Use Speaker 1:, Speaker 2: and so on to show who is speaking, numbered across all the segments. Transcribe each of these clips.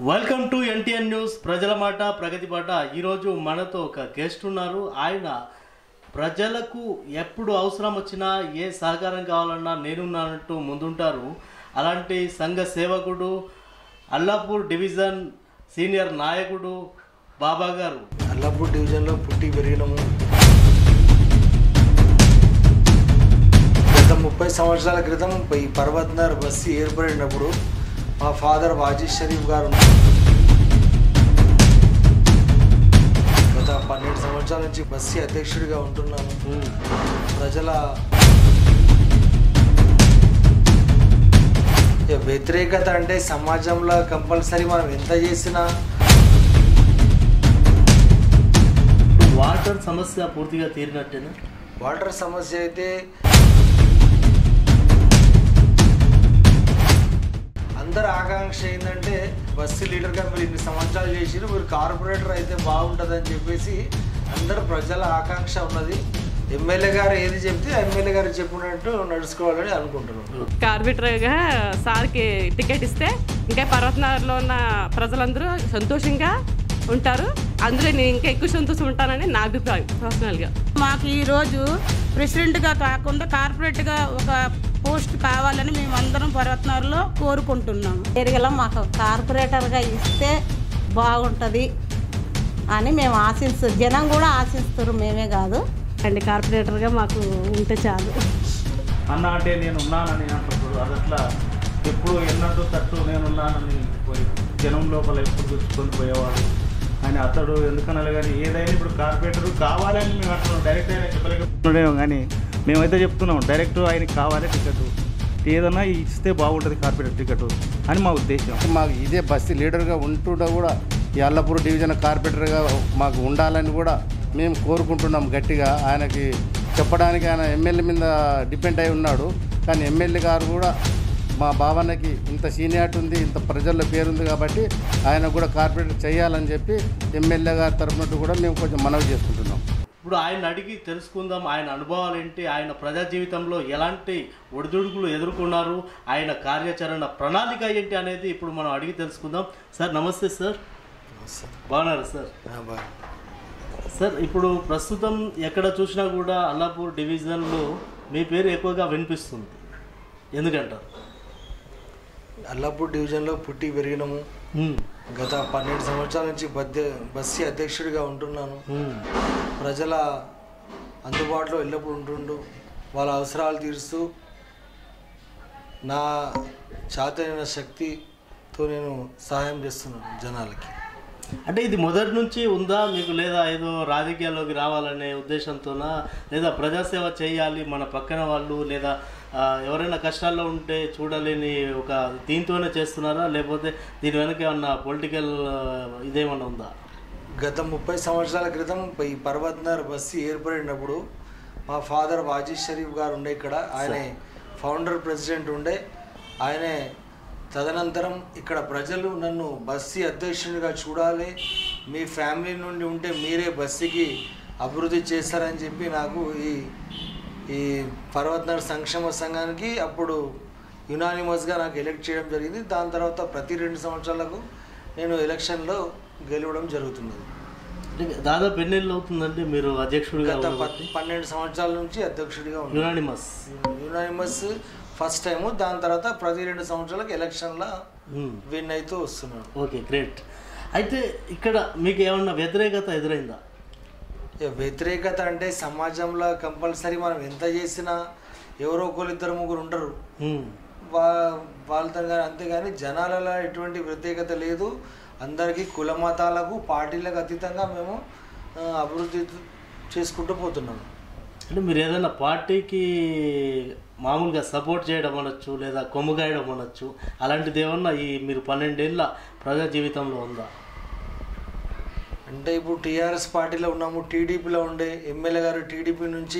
Speaker 1: Welcome to NTN news ప్రజల మాట ప్రగతి బాట ఈరోజు మనతో ఒక గెస్ట్ ఉన్నారు ఆయన ప్రజలకు ఎప్పుడు అవసరం వచ్చినా ఏ సహకారం కావాలన్నా నేనున్నానంటూ ముందుంటారు అలాంటి సంఘ సేవకుడు అల్లాపూర్ డివిజన్ సీనియర్ నాయకుడు బాబా గారు
Speaker 2: అల్లాపూర్ డివిజన్లో పుట్టి పెరిగినాము గత ముప్పై సంవత్సరాల క్రితం ఈ పర్వత్నగర్ బస్సు ఏర్పడినప్పుడు మా ఫాదర్ వాజీ షరీఫ్ గారు గత పన్నెండు సంవత్సరాల నుంచి బస్సు అధ్యక్షుడిగా ఉంటున్నాను ప్రజల ఇక వ్యతిరేకత అంటే సమాజంలో కంపల్సరీ మనం ఎంత చేసినా
Speaker 1: వాటర్ సమస్య పూర్తిగా తీరినట్టేనా
Speaker 2: వాటర్ సమస్య అయితే అందరు ఆకాంక్ష ఏంటంటే బస్సు లీడర్గా మీరు ఇన్ని సంవత్సరాలు చేసిరు మీరు కార్పొరేటర్ అయితే బాగుంటుందని చెప్పేసి అందరు ప్రజల ఆకాంక్ష ఉన్నది ఎమ్మెల్యే గారు ఏది చెప్తే ఎమ్మెల్యే గారు చెప్పినట్టు నడుచుకోవాలని అనుకుంటున్నాను
Speaker 3: కార్బిటర్గా సార్కి టికెట్ ఇస్తే ఇంకా పర్వతనగర్లో ఉన్న ప్రజలందరూ సంతోషంగా ఉంటారు అందులో నేను ఇంకా ఎక్కువ సంతోషం ఉంటానని నా అభిప్రాయం పర్సనల్గా
Speaker 4: మాకు ఈరోజు ప్రెసిడెంట్గా కాకుండా కార్పొరేట్గా ఒక పోస్ట్ కావాలని మేమందరం పర్వతనగర్లో కోరుకుంటున్నాము
Speaker 5: ఎరగల మాకు కార్పొరేటర్గా ఇస్తే బాగుంటుంది అని మేము ఆశిస్తు జనం కూడా ఆశిస్తారు మేమే కాదు
Speaker 3: అండి కార్పొరేటర్గా మాకు ఉంటే చాలు
Speaker 6: అన్న అంటే నేను ఉన్నానని అంటున్నాడు అదట్లా ఎప్పుడు ఎన్నట్టు తట్టు నేను ఉన్నానని పోయి జనం లోపల ఎప్పుడు చూసుకొని పోయేవాడు అని అతడు ఎందుకనాలి కానీ ఏదైనా ఇప్పుడు కార్పొరేటర్ కావాలని మేము అంటున్నాం డైరెక్ట్ అయినా చెప్పలేకపోతున్నాడేమో కానీ మేమైతే చెప్తున్నాం డైరెక్ట్ ఆయనకి కావాలి టికెట్ ఏదన్నా ఇస్తే బాగుంటుంది కార్పొరేటర్ టికెట్ అని మా ఉద్దేశం
Speaker 7: మాకు ఇదే బస్సు లీడర్గా ఉంటుండా కూడా ఈ అల్లపూర్ డివిజన్ కార్పొరేటర్గా మాకు ఉండాలని కూడా మేము కోరుకుంటున్నాం గట్టిగా ఆయనకి చెప్పడానికి ఆయన ఎమ్మెల్యే మీద డిపెండ్ అయి ఉన్నాడు కానీ ఎమ్మెల్యే గారు కూడా మా భావనకి ఇంత సీనియారిటీ ఉంది ఇంత ప్రజల్లో పేరుంది కాబట్టి ఆయన కూడా కార్పొరేటర్ చేయాలని చెప్పి ఎమ్మెల్యే గారి తరఫున కూడా మేము కొంచెం మనవి చేసుకుంటున్నాం
Speaker 1: ఇప్పుడు ఆయన అడిగి తెలుసుకుందాం ఆయన అనుభవాలు ఏంటి ఆయన ప్రజా జీవితంలో ఎలాంటి ఒడిదుడుకులు ఎదుర్కొన్నారు ఆయన కార్యాచరణ ప్రణాళిక ఏంటి అనేది ఇప్పుడు మనం అడిగి తెలుసుకుందాం సార్ నమస్తే సార్ బాగున్నారు సార్
Speaker 2: ఆ, బా-
Speaker 1: సార్ ఇప్పుడు ప్రస్తుతం ఎక్కడ చూసినా కూడా అల్లాపూర్ డివిజన్లో మీ పేరు ఎక్కువగా వినిపిస్తుంది ఎందుకంటారు
Speaker 2: అల్లాపూర్ డివిజన్లో పుట్టి పెరిగినాము
Speaker 1: హ్మ్.
Speaker 2: గత పన్నెండు సంవత్సరాల నుంచి బద్దె బస్సు అధ్యక్షుడిగా ఉంటున్నాను
Speaker 1: హ్మ్.
Speaker 2: ప్రజల అందుబాటులో ఎల్లప్పుడు ఉంటుండు వాళ్ళ అవసరాలు తీరుస్తూ నా చాతైన శక్తితో నేను సహాయం చేస్తున్నాను జనాలకి
Speaker 1: అంటే ఇది మొదటి నుంచి ఉందా మీకు లేదా ఏదో రాజకీయాల్లోకి రావాలనే ఉద్దేశంతోనా లేదా ప్రజాసేవ చేయాలి మన పక్కన వాళ్ళు లేదా ఆ, ఎవరైనా కష్టాల్లో ఉంటే చూడలేని ఒక దీంతోనే చేస్తున్నారా లేకపోతే దీని వెనక ఏమన్నా పొలిటికల్ ఇదేమన్నా ఉందా
Speaker 2: గత ముప్పై సంవత్సరాల క్రితం ఈ పర్వత్నగర్ బస్సు ఏర్పడినప్పుడు మా ఫాదర్ వాజీ షరీఫ్ గారు ఉండే ఇక్కడ ఆయనే ఫౌండర్ ప్రెసిడెంట్ ఉండే ఆయనే తదనంతరం ఇక్కడ ప్రజలు నన్ను బస్సు అధ్యక్షునిగా చూడాలి మీ ఫ్యామిలీ నుండి ఉంటే మీరే బస్సుకి అభివృద్ధి చేస్తారని చెప్పి నాకు ఈ ఈ పర్వత్నగర్ సంక్షేమ సంఘానికి అప్పుడు యునానిమస్గా నాకు ఎలక్ట్ చేయడం జరిగింది దాని తర్వాత ప్రతి రెండు సంవత్సరాలకు నేను ఎలక్షన్లో గెలవడం జరుగుతున్నది
Speaker 1: అంటే దాదాపు ఎన్నేళ్ళు అవుతుందండి మీరు అధ్యక్షుడిగా
Speaker 2: గత
Speaker 1: ఉండబట్టి?
Speaker 2: ప- పన్నెండు సంవత్సరాల నుంచి అధ్యక్షుడిగా ఉన్నాను
Speaker 1: యునానిమస్
Speaker 2: యునానిమస్ ఫస్ట్ టైం దాని తర్వాత ప్రతి రెండు సంవత్సరాలకు ఎలక్షన్లో
Speaker 1: హ్మ్.
Speaker 2: విన్ అవుతూ వస్తున్నాను
Speaker 1: ఓకే గ్రేట్ అయితే ఇక్కడ మీకు ఏమన్నా వ్యతిరేకత ఎదురైందా
Speaker 2: ఇక వ్యతిరేకత అంటే సమాజంలో కంపల్సరీ మనం ఎంత చేసినా ఎవరో ఒకరు ఇద్దరు ముగ్గురు ఉంటారు
Speaker 1: హ్మ్.
Speaker 2: వా వాళ్ళతో కానీ అంతేగాని జనాలలో ఎటువంటి వ్యతిరేకత లేదు అందరికీ కుల మతాలకు పార్టీలకు అతీతంగా మేము ఆ, అభివృద్ధి చేసుకుంటూ పోతున్నాము
Speaker 1: అంటే మీరు ఏదైనా పార్టీకి మామూలుగా సపోర్ట్ చేయడం అనొచ్చు లేదా కొమ్ముగాయడం అనొచ్చు అలాంటిది ఏమన్నా ఈ మీరు పన్నెండేళ్ళ ప్రజా జీవితంలో ఉందా
Speaker 2: అంటే ఇప్పుడు టీఆర్ఎస్ పార్టీలో ఉన్నాము టీడీపీలో ఉండే ఎమ్మెల్యే గారు టీడీపీ నుంచి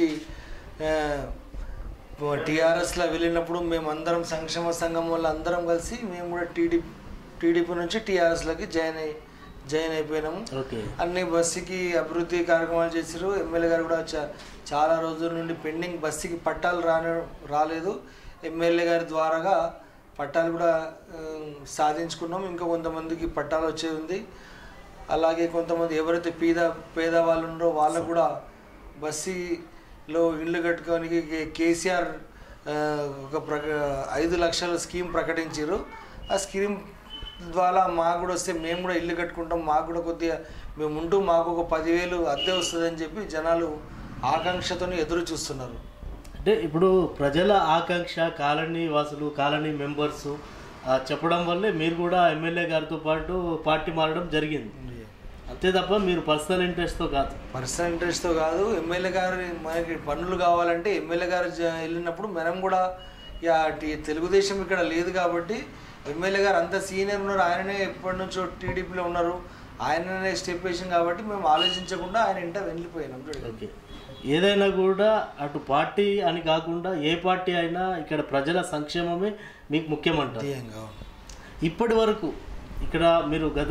Speaker 2: టీఆర్ఎస్లో వెళ్ళినప్పుడు మేము అందరం సంక్షేమ సంఘం వాళ్ళు అందరం కలిసి మేము కూడా టీడీపీ టీడీపీ నుంచి టీఆర్ఎస్లోకి జాయిన్ అయ్యి జాయిన్ అయిపోయినాము
Speaker 1: ఓకే
Speaker 2: అన్ని బస్సుకి అభివృద్ధి కార్యక్రమాలు చేశారు ఎమ్మెల్యే గారు కూడా చా- చాలా రోజుల నుండి పెండింగ్ బస్సుకి పట్టాలు రాని రాలేదు ఎమ్మెల్యే గారి ద్వారాగా పట్టాలు కూడా ఆ, సాధించుకున్నాం ఇంకా కొంతమందికి పట్టాలు వచ్చేది ఉంది అలాగే కొంతమంది ఎవరైతే పేద పేదవాళ్ళు ఉన్నారో వాళ్ళకు కూడా బస్సీలో ఇల్లు కట్టుకోనికి కే- కేసీఆర్ ఆ, ఒక ప్రక ఐదు లక్షల స్కీమ్ ప్రకటించారు ఆ స్కీమ్ ద్వారా మాకు కూడా వస్తే మేము కూడా ఇల్లు కట్టుకుంటాం మాకు కూడా కొద్దిగా మేము ఉంటూ మాకు ఒక పదివేలు అద్దె వస్తుందని చెప్పి జనాలు ఆకాంక్షతో ఎదురు చూస్తున్నారు
Speaker 1: అంటే ఇప్పుడు ప్రజల ఆకాంక్ష కాలనీ వాసులు కాలనీ మెంబర్స్ చెప్పడం వల్లే మీరు కూడా ఎమ్మెల్యే గారితో పాటు పార్టీ మారడం జరిగింది అంతే తప్ప మీరు పర్సనల్ ఇంట్రెస్ట్తో కాదు
Speaker 2: పర్సనల్ ఇంట్రెస్ట్తో కాదు ఎమ్మెల్యే గారి మనకి పనులు కావాలంటే ఎమ్మెల్యే గారు జ- వెళ్ళినప్పుడు మనం కూడా ఇక టీ- తెలుగుదేశం ఇక్కడ లేదు కాబట్టి ఎమ్మెల్యే గారు అంత సీనియర్ ఉన్నారు ఆయననే ఎప్పటి నుంచో టీడీపీలో ఉన్నారు ఆయననే స్టెప్ వేసింది కాబట్టి మేము ఆలోచించకుండా ఆయన ఇంట వెళ్ళిపోయినాం చూడండి.
Speaker 1: ఓకే ఏదైనా కూడా అటు పార్టీ అని కాకుండా ఏ పార్టీ అయినా ఇక్కడ ప్రజల సంక్షేమమే మీకు ముఖ్యమంటారు
Speaker 2: ధ్యేయంగా.
Speaker 1: ఇప్పటి వరకు ఇక్కడ మీరు గత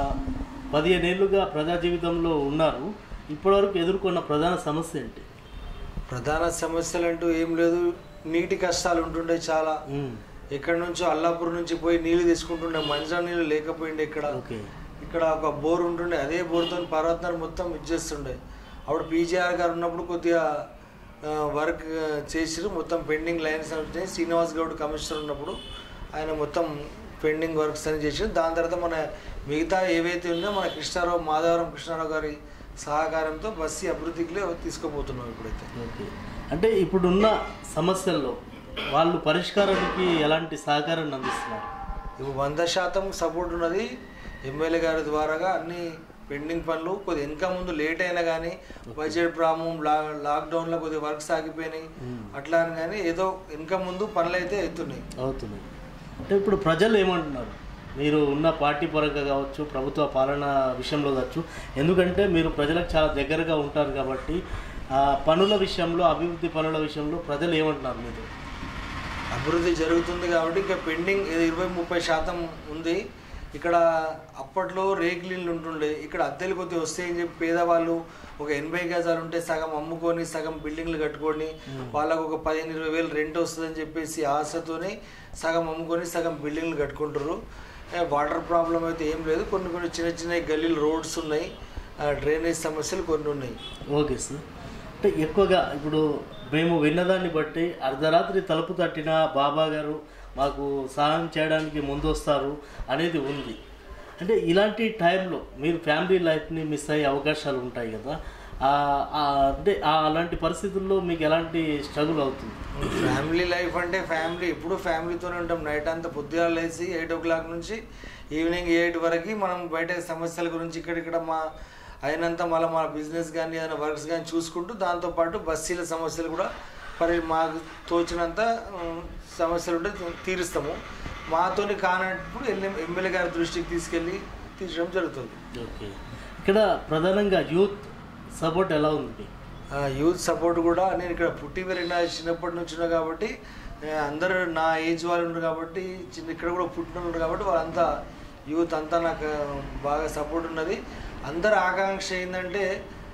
Speaker 1: పదిహేను ఏళ్ళుగా ప్రజా జీవితంలో ఉన్నారు ఇప్పటివరకు ఎదుర్కొన్న ప్రధాన సమస్య ఏంటి
Speaker 2: ప్రధాన సమస్యలు అంటూ ఏం లేదు నీటి కష్టాలు ఉంటుండే చాలా
Speaker 1: ఉమ్,
Speaker 2: ఎక్కడి నుంచో అల్లాపూర్ నుంచి పోయి నీళ్లు తీసుకుంటుండే మంచినీళ్ళు నీళ్ళు లేకపోయిండే ఇక్కడ
Speaker 1: ఓకే
Speaker 2: ఇక్కడ ఒక బోర్ ఉంటుండే అదే బోర్తో పర్వతనాలు మొత్తం ఇచ్చేస్తుండే అప్పుడు పీజీఆర్ గారు ఉన్నప్పుడు కొద్దిగా ఆ, వర్క్ ఆ, చేసిరు మొత్తం పెండింగ్ లైన్స్ వచ్చినాయి శ్రీనివాస్ గౌడ్ కమిషనర్ ఉన్నప్పుడు ఆయన మొత్తం పెండింగ్ వర్క్స్ అని చేసి దాని తర్వాత మన మిగతా ఏవైతే ఉన్నాయో మన కృష్ణారావు మాధవరం కృష్ణారావు గారి సహకారంతో బస్సు అభివృద్ధికి తీసుకుపోతున్నాం ఇప్పుడైతే
Speaker 1: ఓకే అంటే ఇప్పుడున్న సమస్యల్లో వాళ్ళు పరిష్కారానికి ఎలాంటి సహకారాన్ని అందిస్తున్నారు
Speaker 2: ఇప్పుడు వంద శాతం సపోర్ట్ ఉన్నది ఎమ్మెల్యే గారి ద్వారాగా అన్ని పెండింగ్ పనులు కొద్దిగా ఇంకా ముందు లేట్ అయినా కానీ బడ్జెట్ ప్రాబ్లం లా లాక్డౌన్లో కొద్దిగా వర్క్స్ ఆగిపోయినాయి అట్లా అని కానీ ఏదో ఇంకా ముందు పనులు అయితే అవుతున్నాయి
Speaker 1: అవుతున్నాయి అంటే ఇప్పుడు ప్రజలు ఏమంటున్నారు మీరు ఉన్న పార్టీ పరంగా కావచ్చు ప్రభుత్వ పాలన విషయంలో కావచ్చు ఎందుకంటే మీరు ప్రజలకు చాలా దగ్గరగా ఉంటారు కాబట్టి ఆ పనుల విషయంలో అభివృద్ధి పనుల విషయంలో ప్రజలు ఏమంటున్నారు మీరు
Speaker 2: అభివృద్ధి జరుగుతుంది కాబట్టి ఇంకా పెండింగ్ ఇరవై ముప్పై శాతం ఉంది ఇక్కడ అప్పట్లో రేకులిళ్ళు ఉంటుండే ఇక్కడ అద్దెలు కొద్దిగా వస్తాయని చెప్పి పేదవాళ్ళు ఒక ఎనభై గజాలు ఉంటే సగం అమ్ముకొని సగం బిల్డింగ్లు కట్టుకొని వాళ్ళకు ఒక పదిహేను ఇరవై వేలు రెంట్ వస్తుందని చెప్పేసి ఆశతోని సగం అమ్ముకొని సగం బిల్డింగ్లు కట్టుకుంటారు ఏ, వాటర్ ప్రాబ్లం అయితే ఏం లేదు కొన్ని కొన్ని చిన్న చిన్న గల్లీలు రోడ్స్ ఉన్నాయి ఆ, డ్రైనేజ్ సమస్యలు కొన్ని ఉన్నాయి
Speaker 1: ఓకే సార్ అంటే ఎక్కువగా ఇప్పుడు మేము విన్నదాన్ని బట్టి అర్ధరాత్రి తలుపు తట్టిన బాబా గారు మాకు సహాయం చేయడానికి ముందొస్తారు అనేది ఉంది అంటే ఇలాంటి టైంలో మీరు ఫ్యామిలీ లైఫ్ని మిస్ అయ్యే అవకాశాలు ఉంటాయి కదా ఆ- ఆ అంటే ఆ అలాంటి పరిస్థితుల్లో మీకు ఎలాంటి స్ట్రగుల్ అవుతుంది
Speaker 2: ఫ్యామిలీ లైఫ్ అంటే ఫ్యామిలీ ఎప్పుడు ఫ్యామిలీతోనే ఉంటాం నైట్ అంతా పొద్దుగా లేచి ఎయిట్ ఓ క్లాక్ నుంచి ఈవినింగ్ ఎయిట్ వరకు మనం బయట సమస్యల గురించి ఇక్కడిక్కడ మా అయినంత మళ్ళీ మా బిజినెస్ కానీ ఏదైనా వర్క్స్ కానీ చూసుకుంటూ దాంతోపాటు బస్సీల సమస్యలు కూడా మరి మాకు తోచినంత ఉమ్, సమస్యలు ఉంటే తీరుస్తాము మాతోని కానప్పుడు వెళ్ళి ఎమ్మెల్యే గారి దృష్టికి తీసుకెళ్ళి తీర్చడం జరుగుతుంది
Speaker 1: ఓకే ఇక్కడ ప్రధానంగా యూత్ సపోర్ట్ ఎలా ఉంది
Speaker 2: ఆ, యూత్ సపోర్ట్ కూడా నేను ఇక్కడ పుట్టి పెరిగిన చిన్నప్పటి నుంచి ఉన్నా కాబట్టి ఆ, అందరూ నా ఏజ్ వాళ్ళు ఉన్నారు కాబట్టి చిన్న ఇక్కడ కూడా పుట్టిన ఉన్నారు కాబట్టి వాళ్ళంతా యూత్ అంతా నాకు బాగా సపోర్ట్ ఉన్నది అందరు ఆకాంక్ష ఏంటంటే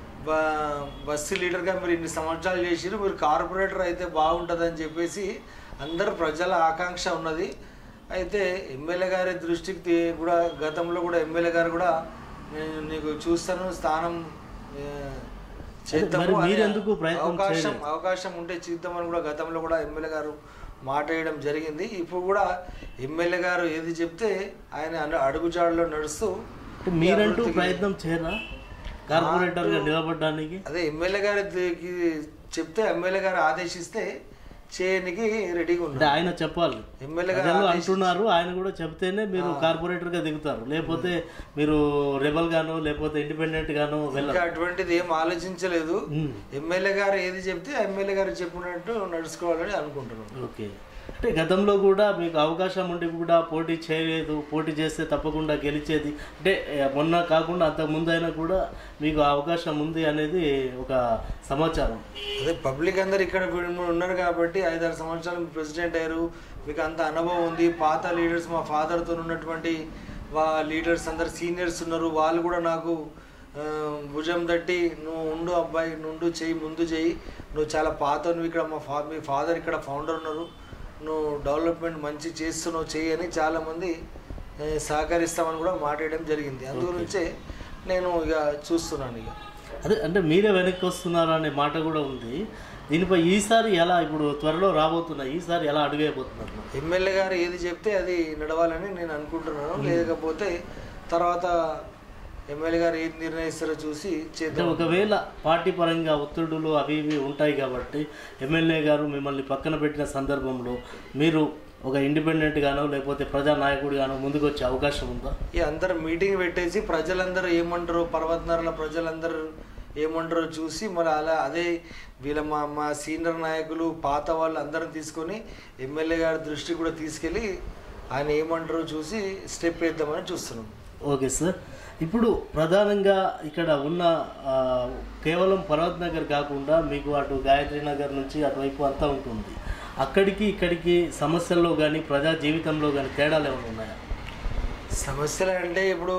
Speaker 2: బ బస్సు లీడర్గా మీరు ఇన్ని సంవత్సరాలు చేసిరు మీరు కార్పొరేటర్ అయితే బాగుంటుందని చెప్పేసి అందరు ప్రజల ఆకాంక్ష ఉన్నది అయితే ఎమ్మెల్యే గారి దృష్టికి తీ- కూడా గతంలో కూడా ఎమ్మెల్యే గారు కూడా నేను నీకు చూస్తాను స్థానం ఆ, చేద్దాము
Speaker 1: మరి
Speaker 2: అనే
Speaker 1: మీరెందుకు ప్రయత్నం
Speaker 2: అవకాశం
Speaker 1: చేయలేదు?
Speaker 2: అవకాశం ఉంటే చేద్దామని కూడా గతంలో కూడా ఎమ్మెల్యే గారు మాట వేయడం జరిగింది ఇప్పుడు కూడా ఎమ్మెల్యే గారు ఏది చెప్తే ఆయన అను- అడుగుజాడలో నడుస్తూ
Speaker 1: అంటే మీరంటూ
Speaker 2: అభివృద్ధికి-
Speaker 1: ప్రయత్నం చేయరా కార్పొరేటర్గా నిలబడడానికి
Speaker 2: అదే ఎమ్మెల్యే గారికి చెప్తే ఎమ్మెల్యే గారు ఆదేశిస్తే చేయనికి రెడీగా
Speaker 1: అంటే
Speaker 2: ఉన్నారు
Speaker 1: ఆయన చెప్పాలి
Speaker 2: ఎమ్మెల్యే గారు
Speaker 1: ప్రజలు
Speaker 2: ఆదేశించి-
Speaker 1: అంటున్నారు ఆయన కూడా చెప్తేనే మీరు కార్పొరేటర్ గా దిగుతారు లేకపోతే మీరు రెబల్ గాను లేకపోతే ఇండిపెండెంట్ గాను
Speaker 2: ఇంకా
Speaker 1: వెళ్ళరు
Speaker 2: అటువంటిది ఏం ఆలోచించలేదు
Speaker 1: ఉమ్.
Speaker 2: ఎమ్మెల్యే గారు ఏది చెప్తే ఎమ్మెల్యే గారు చెప్పినట్టు నడుచుకోవాలని అనుకుంటున్నాను
Speaker 1: ఓకే అంటే గతంలో కూడా మీకు అవకాశం ఉండి కూడా పోటీ చేయలేదు పోటీ చేస్తే తప్పకుండా గెలిచేది అంటే ఏ, మొన్న కాకుండా అంతకు ముందు అయినా కూడా మీకు ఆ అవకాశం ఉంది అనేది ఒక సమాచారం
Speaker 2: అదే పబ్లిక్ అందరు ఇక్కడ వీళ్ళు ఉన్నారు కాబట్టి ఐదారు సంవత్సరాలు మీరు ప్రెసిడెంట్ అయ్యారు మీకు అంత అనుభవం ఉంది పాత లీడర్స్ మా ఫాదర్తో ఉన్నటువంటి వా లీడర్స్ అందరు సీనియర్స్ ఉన్నారు వాళ్ళు కూడా నాకు ఆ, భుజం తట్టి నువ్వు ఉండు అబ్బాయి నుండు చెయ్యి ముందు చెయ్యి నువ్వు చాలా పాత ఇక్కడ మా ఫా మీ ఫాదర్ ఇక్కడ ఫౌండర్ ఉన్నారు నువ్వు డెవలప్మెంట్ మంచి చేస్తున్నావు చేయని చాలామంది ఏ, సహకరిస్తామని కూడా మాట్లాడడం జరిగింది అందుగురించే నేను ఇక చూస్తున్నాను ఇక
Speaker 1: అదే అంటే మీరే వెనక్కి వస్తున్నారు అనే మాట కూడా ఉంది దీనిపై ఈసారి ఎలా ఇప్పుడు త్వరలో రాబోతున్నా ఈసారి ఎలా అడుగైపోతున్నారు మరి?
Speaker 2: ఎమ్మెల్యే గారు ఏది చెప్తే అది నడవాలని నేను అనుకుంటున్నాను లేకపోతే తర్వాత ఎమ్మెల్యే గారు ఏది నిర్ణయిస్తారో చూసి
Speaker 1: అంటే
Speaker 2: చేద్దాం
Speaker 1: ఒకవేళ పార్టీ పరంగా ఒత్తిడులు అవి ఇవి ఉంటాయి కాబట్టి ఎమ్మెల్యే గారు మిమ్మల్ని పక్కన పెట్టిన సందర్భంలో మీరు ఒక ఇండిపెండెంట్ గానో లేకపోతే ప్రజా నాయకుడిగానో ముందుకు వచ్చే అవకాశం ఉందా
Speaker 2: ఈ అందరు మీటింగ్ పెట్టేసి ప్రజలందరూ ఏమంటారు పర్వతనగర్ల ప్రజలందరూ ఏమంటారో చూసి మరి అలా అదే వీళ్ళ మా మా సీనియర్ నాయకులు పాత వాళ్ళు అందరం తీసుకొని ఎమ్మెల్యే గారి దృష్టికి కూడా తీసుకెళ్ళి ఆయన ఏమంటారో చూసి స్టెప్ వేద్దామని చూస్తున్నాం
Speaker 1: ఓకే సార్ ఇప్పుడు ప్రధానంగా ఇక్కడ ఉన్న ఆ, కేవలం పర్వత్ నగర్ కాకుండా మీకు అటు గాయత్రి నగర్ నుంచి అటువైపు అంతా ఉంటుంది అక్కడికి ఇక్కడికి సమస్యల్లో కానీ ప్రజా జీవితంలో కానీ తేడాలు ఏమైనా ఉన్నాయా
Speaker 2: సమస్యలు అంటే ఇప్పుడు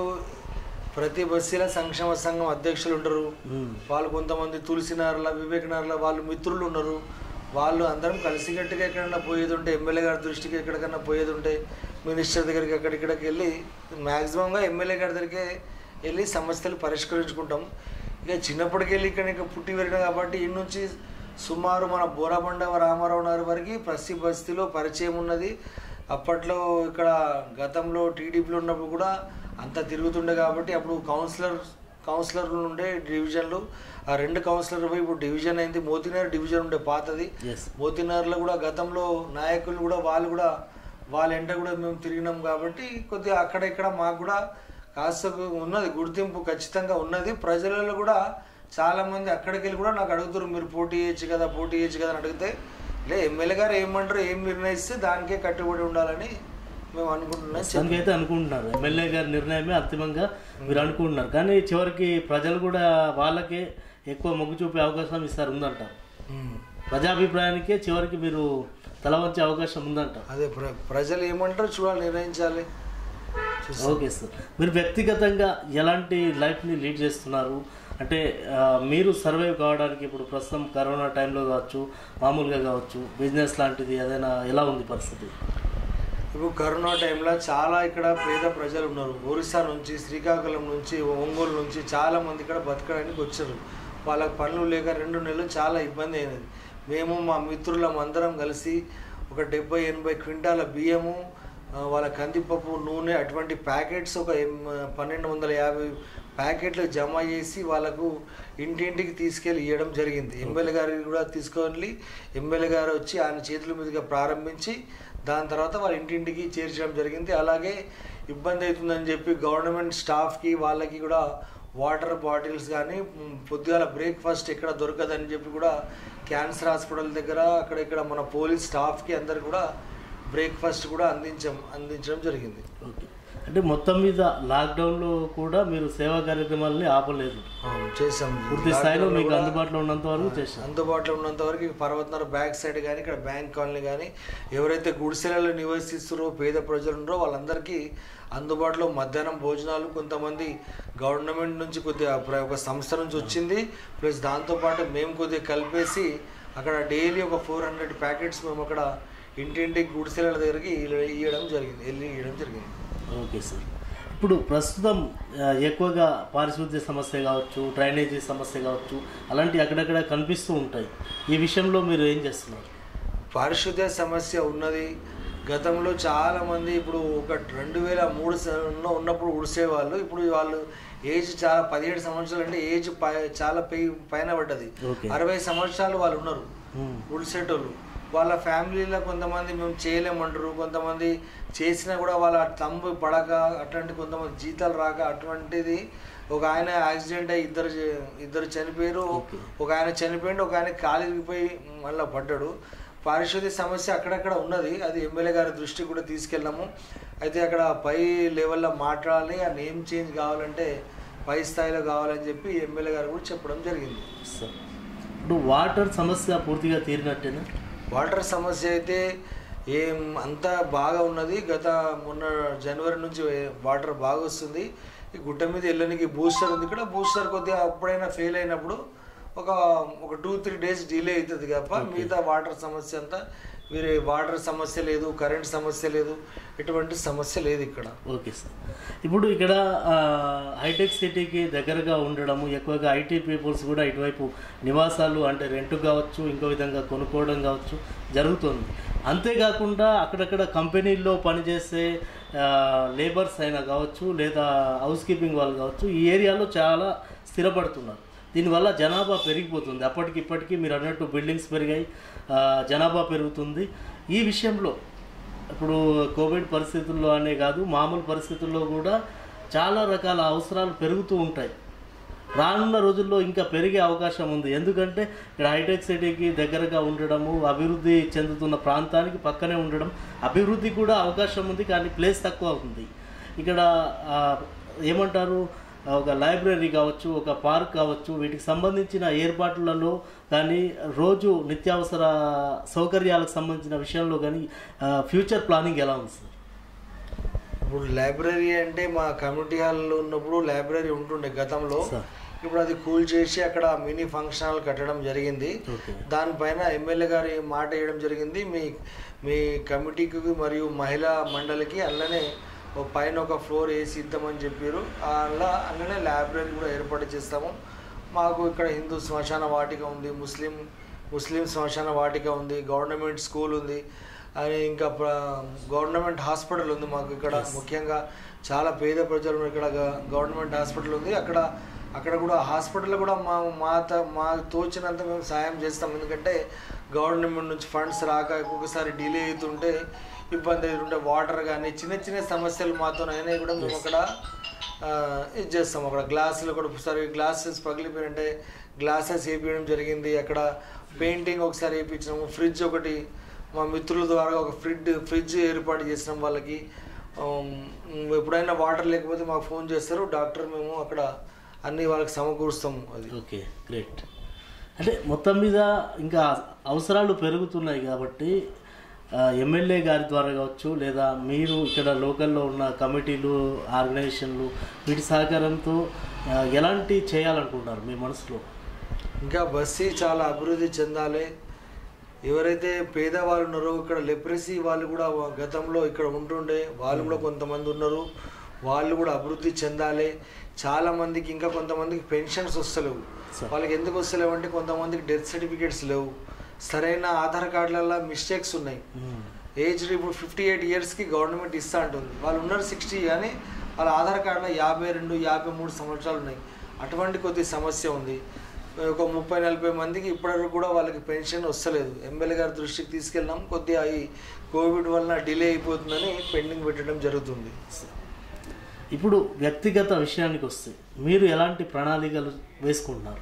Speaker 2: ప్రతి బస్సీల సంక్షేమ సంఘం అధ్యక్షులు ఉంటారు
Speaker 1: మ్మ్.
Speaker 2: వాళ్ళు కొంతమంది తులసినారుల వివేకనారుల వాళ్ళు మిత్రులు ఉన్నారు వాళ్ళు అందరం కలిసికట్టుగా ఎక్కడన్నా పోయేది ఉంటే ఎమ్మెల్యే గారి దృష్టికి ఎక్కడికన్నా పోయేది ఉంటే మినిస్టర్ దగ్గరికి అక్కడిక్కడికి వెళ్ళి మ్యాక్సిమంగా ఎమ్మెల్యే గారి దగ్గరికి వెళ్ళి సమస్యలు పరిష్కరించుకుంటాం ఇక చిన్నప్పటికి వెళ్ళి ఇక్కడ ఇంకా పుట్టి పెరిగిన కాబట్టి ఈ నుంచి సుమారు మన బోరాబండ రామారావు నగర్ వరకు ప్రతి బస్తీలో పరిచయం ఉన్నది అప్పట్లో ఇక్కడ గతంలో టీడీపీలో ఉన్నప్పుడు కూడా అంతా తిరుగుతుండే కాబట్టి అప్పుడు కౌన్సిలర్ కౌన్సిలర్లు ఉండే డివిజన్లు ఆ రెండు కౌన్సిలర్ పోయి ఇప్పుడు డివిజన్ అయింది మోతినగర్ డివిజన్ ఉండే పాతది
Speaker 1: ఎస్
Speaker 2: మోతినగర్లో కూడా గతంలో నాయకులు కూడా వాళ్ళు కూడా వాళ్ళ ఎంట కూడా మేము తిరిగినాం కాబట్టి కొద్దిగా అక్కడ ఇక్కడ మాకు కూడా కాస్త ఉన్నది గుర్తింపు ఖచ్చితంగా ఉన్నది ప్రజలలో కూడా చాలా మంది అక్కడికి వెళ్ళి కూడా నాకు అడుగుతారు మీరు పోటీ చేయొచ్చు కదా పోటీ చేయొచ్చు కదా అని అడిగితే లే ఎమ్మెల్యే గారు ఏమంటారు ఏం నిర్ణయిస్తే దానికే కట్టుబడి ఉండాలని మేము అనుకుంటున్నాం
Speaker 1: దానికి అయితే అనుకుంటున్నారు ఎమ్మెల్యే గారి నిర్ణయమే అంతిమంగా మీరు అనుకుంటున్నారు కానీ చివరికి ప్రజలు కూడా వాళ్ళకే ఎక్కువ మొగ్గు చూపే అవకాశం ఇస్తారు ఉందంటారు
Speaker 2: ఉమ్.
Speaker 1: ప్రజాభిప్రాయానికే చివరికి మీరు తల వంచే అవకాశం ఉందంటారు
Speaker 2: అదే ప్ర ప్రజలు ఏమంటారో చూడాలి నిర్ణయించాలి చూస్తాం.
Speaker 1: ఓకే సార్ మీరు వ్యక్తిగతంగా ఎలాంటి లైఫ్ని లీడ్ చేస్తున్నారు అంటే ఆ, మీరు సర్వైవ్ కావడానికి ఇప్పుడు ప్రస్తుతం కరోనా టైంలో కావచ్చు మామూలుగా కావచ్చు బిజినెస్ లాంటిది ఏదైనా ఎలా ఉంది పరిస్థితి
Speaker 2: ఇప్పుడు కరోనా టైంలో చాలా ఇక్కడ పేద ప్రజలు ఉన్నారు ఒరిస్సా నుంచి శ్రీకాకుళం నుంచి ఒంగోలు నుంచి చాలా మంది ఇక్కడ బతకడానికి వచ్చారు వాళ్ళకి పనులు లేక రెండు నెలలు చాలా ఇబ్బంది అయినది మేము మా మిత్రులం అందరం కలిసి ఒక డెబ్బై ఎనభై క్వింటాల బియ్యము ఆ, వాళ్ళ కందిపప్పు నూనె అటువంటి ప్యాకెట్స్ ఒక ఎం- పన్నెండు వందల యాభై ప్యాకెట్లు జమ చేసి వాళ్ళకు ఇంటింటికి తీసుకెళ్ళి ఇవ్వడం జరిగింది ఎమ్మెల్యే గారికి కూడా తీసుకెళ్ళి ఎమ్మెల్యే గారు వచ్చి ఆయన చేతుల మీదుగా ప్రారంభించి దాని తర్వాత వాళ్ళ ఇంటింటికి చేర్చడం జరిగింది అలాగే ఇబ్బంది అవుతుందని చెప్పి గవర్నమెంట్ స్టాఫ్కి వాళ్ళకి కూడా వాటర్ బాటిల్స్ కానీ మ్, పొద్దుగాల బ్రేక్ఫాస్ట్ ఎక్కడ దొరకదని చెప్పి కూడా క్యాన్సర్ హాస్పిటల్ దగ్గర అక్కడ ఇక్కడ మన పోలీస్ స్టాఫ్కి అందరు కూడా బ్రేక్ఫాస్ట్ కూడా అందించం అందించడం జరిగింది
Speaker 1: ఓకే అంటే మొత్తం మీద లాక్డౌన్లో కూడా మీరు సేవా కార్యక్రమాలని ఆపలేదు
Speaker 2: అవును, చేసాం
Speaker 1: పూర్తి స్థాయిలో
Speaker 2: లాక్డౌన్లో
Speaker 1: మీకు
Speaker 2: కూడా
Speaker 1: అందుబాటులో ఉన్నంత వరకు చేశారు
Speaker 2: అందుబాటులో ఉన్నంత వరకు ఈ పర్వతనగర్ బ్యాక్ సైడ్ కానీ ఇక్కడ బ్యాంక్ కాలనీ కానీ ఎవరైతే గుడిసెలలో నివసిస్తారో పేద ప్రజలు ఉన్నారో వాళ్ళందరికీ అందుబాటులో మధ్యాహ్నం భోజనాలు కొంతమంది గవర్నమెంట్ నుంచి కొద్దిగా ప్ర- ఒక సంస్థ నుంచి వచ్చింది ప్లస్ దాంతోపాటు మేము కొద్దిగా కలిపేసి అక్కడ డైలీ ఒక ఫోర్ హండ్రెడ్ ప్యాకెట్స్ మేము అక్కడ ఇంటింటికి గుడిసెల దగ్గరికి ఇయ్య- ఇవ్వడం జరిగింది వెళ్ళి ఇవ్వడం జరిగింది
Speaker 1: ఓకే సార్ ఇప్పుడు ప్రస్తుతం ఆ, ఎక్కువగా పారిశుద్ధ్య సమస్య కావచ్చు డ్రైనేజీ సమస్య కావచ్చు అలాంటివి అక్కడక్కడ కనిపిస్తూ ఉంటాయి ఈ విషయంలో మీరు ఏం చేస్తున్నారు
Speaker 2: పారిశుద్ధ్య సమస్య ఉన్నది గతంలో చాలా మంది ఇప్పుడు ఒక రెండు వేల మూడు స- ఉన్న- ఉన్నప్పుడు ఉడిసేవాళ్ళు ఇప్పుడు వాళ్ళు ఏజ్ చాలా పదిహేడు సంవత్సరాలు అంటే ఏజ్ పై- చాలా పై పైన పడ్డది
Speaker 1: Okay.
Speaker 2: అరవై సంవత్సరాలు వాళ్ళు ఉన్నారు
Speaker 1: మ్మ్.
Speaker 2: ఉడిసేటోళ్ళు వాళ్ళ ఫ్యామిలీలో కొంతమంది మేము చేయలేమంటారు కొంతమంది చేసినా కూడా వాళ్ళ తమ్ము పడక అట్లాంటి కొంతమంది జీతాలు రాక అటువంటిది ఒక ఆయన యాక్సిడెంట్ అయ్యి ఇద్దరు చే- ఇద్దరు చనిపోయారు ఒక ఆయన చనిపోయిండు ఒక ఆయన కాలిపోయి మళ్ళీ పడ్డాడు పారిశుద్ధ్య సమస్య అక్కడక్కడ ఉన్నది అది ఎమ్మెల్యే గారి దృష్టికి కూడా తీసుకెళ్ళాము అయితే అక్కడ పై లెవెల్లో మాట్లాడాలి ఆ నేమ్ చేంజ్ కావాలంటే పై స్థాయిలో కావాలని చెప్పి ఎమ్మెల్యే గారు కూడా చెప్పడం జరిగింది
Speaker 1: సార్ ఇప్పుడు వాటర్ సమస్య పూర్తిగా తీరినట్టేనా
Speaker 2: వాటర్ సమస్య అయితే ఏం అంతా బాగా ఉన్నది గత మొన్న జనవరి నుంచి వాటర్ బాగా వస్తుంది ఈ గుట్ట మీద వెళ్ళడానికి బూస్టర్ ఉంది ఇక్కడ బూస్టర్ కొద్దిగా అప్పుడైనా ఫెయిల్ అయినప్పుడు ఒక ఒక టూ త్రీ డేస్ డిలే అవుతుంది తప్ప మిగతా వాటర్ సమస్య అంతా వేరే వాటర్ సమస్య లేదు కరెంట్ సమస్య లేదు ఎటువంటి సమస్య లేదు ఇక్కడ
Speaker 1: ఓకే సార్ ఇప్పుడు ఇక్కడ ఆ, హైటెక్ సిటీకి దగ్గరగా ఉండడము ఎక్కువగా ఐటీ పీపుల్స్ కూడా ఇటువైపు నివాసాలు అంటే రెంట్ కావచ్చు ఇంకో విధంగా కొనుక్కోవడం కావచ్చు జరుగుతుంది అంతేకాకుండా అక్కడక్కడ కంపెనీల్లో పనిచేసే లేబర్స్ అయినా కావచ్చు లేదా హౌస్ కీపింగ్ వాళ్ళు కావచ్చు ఈ ఏరియాలో చాలా స్థిరపడుతున్నారు దీనివల్ల జనాభా పెరిగిపోతుంది అప్పటికి ఇప్పటికీ మీరు అన్నట్టు బిల్డింగ్స్ పెరిగాయి ఆ, జనాభా పెరుగుతుంది ఈ విషయంలో ఇప్పుడు కోవిడ్ పరిస్థితుల్లో అనే కాదు మామూలు పరిస్థితుల్లో కూడా చాలా రకాల అవసరాలు పెరుగుతూ ఉంటాయి రానున్న రోజుల్లో ఇంకా పెరిగే అవకాశం ఉంది ఎందుకంటే ఇక్కడ హైటెక్ సిటీకి దగ్గరగా ఉండడము అభివృద్ధి చెందుతున్న ప్రాంతానికి పక్కనే ఉండడం అభివృద్ధి కూడా అవకాశం ఉంది కానీ ప్లేస్ తక్కువ ఉంది ఇక్కడ ఆ, ఏమంటారు ఒక లైబ్రరీ కావచ్చు ఒక పార్క్ కావచ్చు వీటికి సంబంధించిన ఏర్పాట్లలో కానీ రోజు నిత్యావసర సౌకర్యాలకు సంబంధించిన విషయంలో కానీ ఫ్యూచర్ ప్లానింగ్ ఎలా ఉంది సార్
Speaker 2: ఇప్పుడు లైబ్రరీ అంటే మా కమ్యూనిటీ హాల్లో ఉన్నప్పుడు లైబ్రరీ ఉంటుండే గతంలో
Speaker 1: సార్.
Speaker 2: ఇప్పుడు అది కూల్ చేసి అక్కడ మినీ ఫంక్షన్ హాల్ కట్టడం జరిగింది
Speaker 1: ఓకే
Speaker 2: దానిపైన ఎమ్మెల్యే గారి మాట వేయడం జరిగింది మీ మీ కమిటీకి మరియు మహిళా మండలికి అందులోనే ఓ పైన ఒక ఫ్లోర్ వేసి ఇద్దామని చెప్పారు అలా అందులోనే లైబ్రరీ కూడా ఏర్పాటు చేస్తాము మాకు ఇక్కడ హిందూ శ్మశాన వాటిక ఉంది ముస్లిం ముస్లిం శ్మశాన వాటిక ఉంది గవర్నమెంట్ స్కూల్ ఉంది అని ఇంకా ప్ర- గవర్నమెంట్ హాస్పిటల్ ఉంది మాకు ఇక్కడ ముఖ్యంగా చాలా పేద ప్రజలు ఉన్నారు ఇక్కడ గ- గవర్నమెంట్ హాస్పిటల్ ఉంది అక్కడ అక్కడ కూడా హాస్పిటల్ కూడా మా మా త- మా తోచినంత మేము సాయం చేస్తాం ఎందుకంటే గవర్నమెంట్ నుంచి ఫండ్స్ రాక ఒక్కొక్కసారి డిలే అవుతుంటే ఇబ్బంది అవుతుంటే వాటర్ కానీ చిన్న చిన్న సమస్యలు మాతో అయినాయి కూడా మేము అక్కడ ఆ, ఇది చేస్తాం అక్కడ గ్లాసులు కూడా ఒకసారి గ్లాసెస్ పగిలిపోయినంటే గ్లాసెస్ వేపించడం జరిగింది అక్కడ పెయింటింగ్ ఒకసారి వేయించినాము ఫ్రిడ్జ్ ఒకటి మా మిత్రుల ద్వారా ఒక ఫ్రిడ్జ్ ఫ్రిడ్జ్ ఏర్పాటు చేసినాం వాళ్ళకి ఉమ్, ఎప్పుడైనా వాటర్ లేకపోతే మాకు ఫోన్ చేస్తారు డాక్టర్ మేము అక్కడ అన్ని వాళ్ళకి సమకూరుస్తాము అది
Speaker 1: ఓకే గ్రేట్ అంటే మొత్తం మీద ఇంకా అవసరాలు పెరుగుతున్నాయి కాబట్టి ఆ, ఎమ్మెల్యే గారి ద్వారా కావచ్చు లేదా మీరు ఇక్కడ లోకల్లో ఉన్న కమిటీలు ఆర్గనైజేషన్లు వీటి సహకారంతో ఆ, ఎలాంటి చేయాలనుకుంటున్నారు మీ మనసులో
Speaker 2: ఇంకా బస్సీ చాలా అభివృద్ధి చెందాలి ఎవరైతే పేదవాళ్ళు ఉన్నారో ఇక్కడ లెప్రసీ వాళ్ళు కూడా గతంలో ఇక్కడ ఉంటుండే వాళ్ళు కూడా కొంతమంది ఉన్నారు వాళ్ళు కూడా అభివృద్ధి చెందాలి చాలా మందికి ఇంకా కొంతమందికి పెన్షన్స్ వస్తలేవు
Speaker 1: సరే.
Speaker 2: వాళ్ళకి ఎందుకు వస్తలేవు అంటే కొంతమందికి డెత్ సర్టిఫికేట్స్ లేవు సరైన ఆధార్ కార్డులలో మిస్టేక్స్ ఉన్నాయి ఏజ్ ఇప్పుడు ఫిఫ్టీ ఎయిట్ ఇయర్స్కి గవర్నమెంట్ ఇస్తా అంటుంది వాళ్ళు ఉన్నారు సిక్స్టీ కానీ వాళ్ళ ఆధార్ కార్డులో యాభై రెండు యాభై మూడు సంవత్సరాలు ఉన్నాయి అటువంటి కొద్ది సమస్య ఉంది ఒక ముప్పై నలభై మందికి ఇప్పటివరకు కూడా వాళ్ళకి పెన్షన్ వస్తలేదు ఎమ్మెల్యే గారి దృష్టికి తీసుకెళ్ళాం కొద్దిగా ఈ కోవిడ్ వలన డిలే అయిపోతుందని పెండింగ్ పెట్టడం జరుగుతుంది
Speaker 1: ఇప్పుడు వ్యక్తిగత విషయానికి వస్తే మీరు ఎలాంటి ప్రణాళికలు వేసుకుంటున్నారు